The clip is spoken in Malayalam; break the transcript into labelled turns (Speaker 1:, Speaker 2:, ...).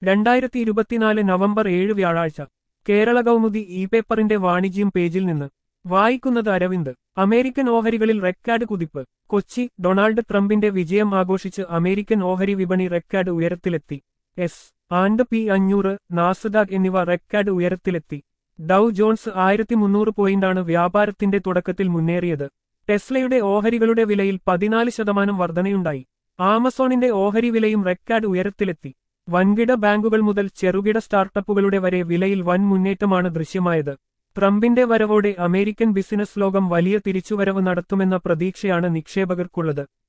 Speaker 1: രണ്ടായിരത്തി ഇരുപത്തിനാല് നവംബർ ഏഴ് വ്യാഴാഴ്ച കേരള കൗമുദി ഇ പേപ്പറിന്റെ വാണിജ്യം പേജിൽ നിന്ന് വായിക്കുന്നത് അരവിന്ദ് അമേരിക്കൻ ഓഹരികളിൽ റെക്കാർഡ് കുതിപ്പ് കൊച്ചി ഡൊണാൾഡ് ട്രംപിന്റെ വിജയം ആഘോഷിച്ച് അമേരിക്കൻ ഓഹരി വിപണി റെക്കാർഡ് ഉയരത്തിലെത്തി എസ് ആൻഡ് പി അഞ്ഞൂറ് നാസ്ദാഗ് എന്നിവ റെക്കാർഡ് ഉയരത്തിലെത്തി ഡൌ ജോൺസ് ആയിരത്തി മുന്നൂറ് പോയിന്റാണ് വ്യാപാരത്തിന്റെ തുടക്കത്തിൽ മുന്നേറിയത് ടെസ്ലയുടെ ഓഹരികളുടെ വിലയിൽ പതിനാല് ശതമാനം വർധനയുണ്ടായി ആമസോണിന്റെ ഓഹരി വിലയും റെക്കാർഡ് ഉയരത്തിലെത്തി വൻകിട ബാങ്കുകൾ മുതൽ ചെറുകിട സ്റ്റാർട്ടപ്പുകളുടെ വരെ വിലയിൽ വൻ മുന്നേറ്റമാണ് ദൃശ്യമായത് ട്രംപിന്റെ വരവോടെ അമേരിക്കൻ ബിസിനസ് ലോകം വലിയ തിരിച്ചുവരവ് നടത്തുമെന്ന പ്രതീക്ഷയാണ് നിക്ഷേപകർക്കുള്ളത്